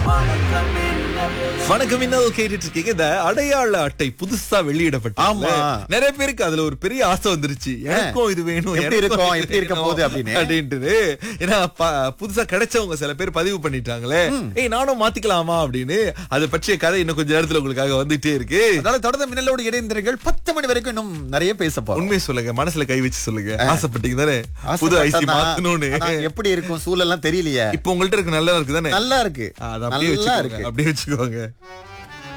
வணக்கம் என்ன கேட்டுட்டு இருக்கீங்க இந்த அடையாள அட்டை புதுசா வெளியிடப்பட்டு ஆமா. நிறைய பேருக்கு அதுல ஒரு பெரிய ஆசை வந்துருச்சு எனக்கும் இது வேணும் எப்படி எனக்கும் இருக்கும், இது எப்படி இருக்க வேணும் போகுது அப்படின்னு. அப்படின்ட்டு ஏன்னா ப- புதுசா கிடைச்சவங்க சில பேர் பதிவு பண்ணிட்டாங்களே ஏய் நானும் மாத்திக்கலாமா அப்படின்னு அதை பற்றிய கதை இன்னும் கொஞ்ச நேரத்துல உங்களுக்காக வந்துட்டே இருக்கு அதனால தொடர்ந்து மின்னலோடு இணைந்திருங்கள் பத்து மணி வரைக்கும் இன்னும் நிறைய பேச போறோம் உண்மையை சொல்லுங்க மனசுல கை வச்சு சொல்லுங்க ஆசைப்பட்டீங்க தானே புது ஐசி ஆசைப்பட்டனா, மாத்தணும்னு ஆனா எப்படி இருக்கும் சூழல்லாம் தெரியலையே இப்போ உங்கள்ட்ட இருக்கு நல்லா இருக்கு தானே நல்லா இருக்கு அதை அப்படியே நல்லா வச்சுக்கோங்க இருக்கு அப்படியே வச்சுக்கோங்க